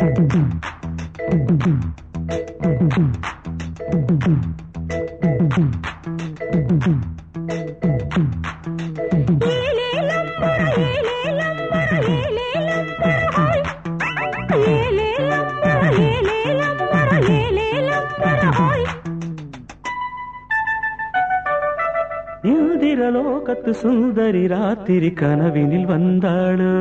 இந்திரலோகத்து சுந்தரி ராத்திரி கனவினில் வந்தாளு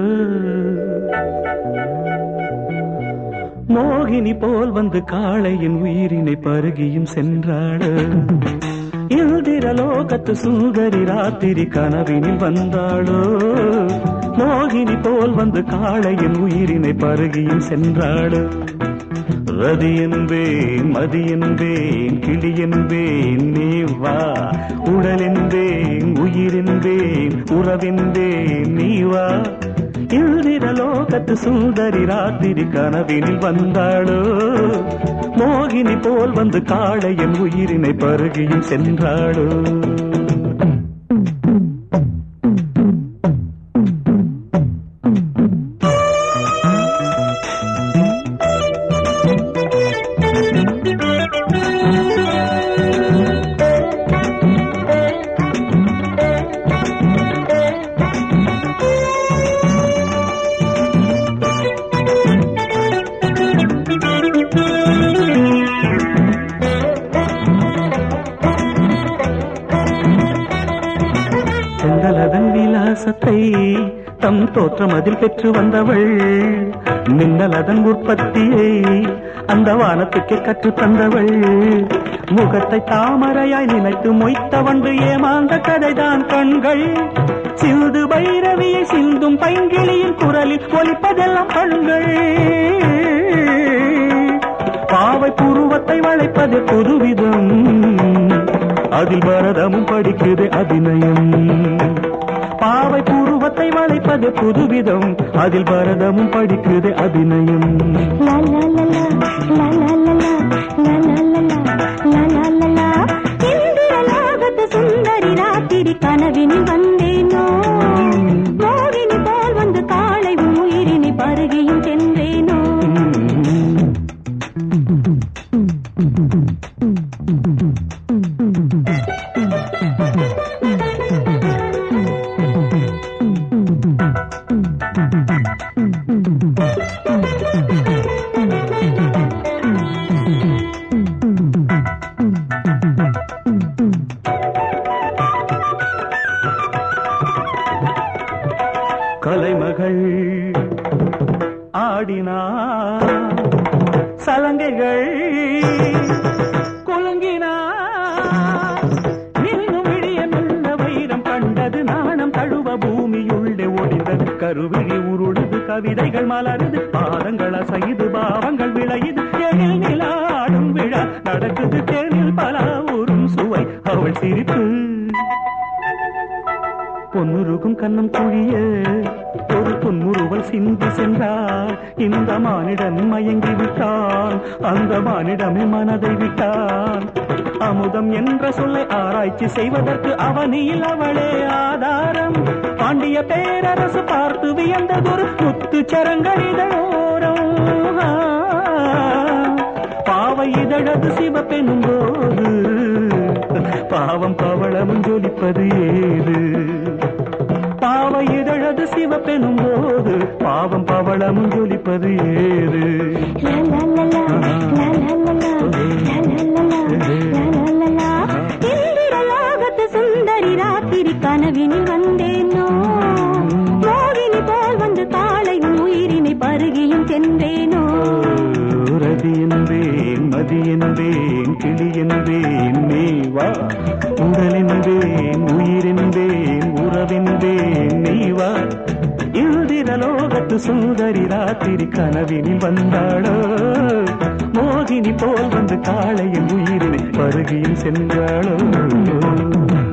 மோகினி போல் வந்து காளையின் உயிரினை பருகியும் சென்றாளு இந்திரலோகத்து சுந்தரி ராத்திரி கனவினில் வந்தாளோ மோகினி போல் வந்து காளையின் உயிரினை பருகியும் சென்றாளு ரதி என்பேன் மதி என்பேன் கிளி என்பேன் நீ வா உடல் என்பேன் உயிர் என்பேன் உறவென்பேன் நீ வா இந்திரலோகத்து சுந்தரி ராத்திரி கனவினில் வந்தாளோ மோகினி போல் வந்து காளையன் உயிரினை பருகியும் சென்றாளோ செங்கலதன் விலாசத்தை தம் தோற்றம் அதில் பெற்று வந்தவள் மின்னலதன் உற்பத்தியை அந்த வானத்துக்கே கற்று தந்தவள் முகத்தை தாமரையாய் நினைத்து மொய்த்த வண்டு ஏமாந்த கதைதான் கண்கள் சிந்து பைரவியை சிந்தும் பைங்கிளியின் குரலில் ஒலிப்பதெல்லாம் கண்கள் பாவை புருவத்தை வளைப்பது புதுவிதம் அதில் பரதமும் படிக்குது அபிநயம் பாவை புருவத்தை வளைப்பது புதுவிதம் அதில் பரதமும் படிக்குது அபிநயம் சுந்தரி ராத்திரி கனவினில் வந்தேனோ மோகினி போல் வந்து காளை உன் உயிரினை பருகியும் சென்றேனோ கலைமகள் ஆடினார் சலங்கைகள் குலுங்கினார் இன்னும் விடிய மெல்ல வைரம் கண்டது நாணம் தழுவ பூமியுள்ளே ஒளிந்தது கருவிழி உருளுது கவிதைகள் மலருது பாதங்கள் அசைது பாவங்கள் விளையுது எழில் நிலாடும் விழா நடக்குது தேனில் பல ஊரும் சுவை அவள் சிரிப்பு பொன்னுருகும் கண்ணம் குழிய ஒரு பொன்முறுவல் சிந்தி சென்றாள் இந்த மானிடன் மயங்கி விட்டான் அந்த மானிடமே மனதை விட்டான் அமுதம் என்ற சொல்லை ஆராய்ச்சி செய்வதற்கு அவனியில் அவளே ஆதாரம் பாண்டிய பேரரசு பார்த்து வியந்ததொரு முத்து சரங்களிதழோரம் பாவை இதழது சிவப்பெனும் போது பாவம் பவளமும் ஜொலிப்பது ஏது பாவை இதழது சிவப்பெனும் போது பாவம் பவளமும் ஜொலிப்பது ஏது இந்திரலோகத்து சுந்தரி ராத்திரி கனவினில் வந்தேனோ மோகினி போல் வந்து காளை உன் உயிரினை பருகியும் சென்றேனோ ரதி என்பேன் மதி என்பேன் கிளி என்பேன் நீ வா உடல் என்பேன் உயிர் என்பேன் உறவென்பேன் நீ வா இந்திரலோகத்து சுந்தரி ராத்திரி கனவினில் வந்தாளோ மோகினி போல் வந்து காளையின் உயிரினை பருகியும் சென்றாளோ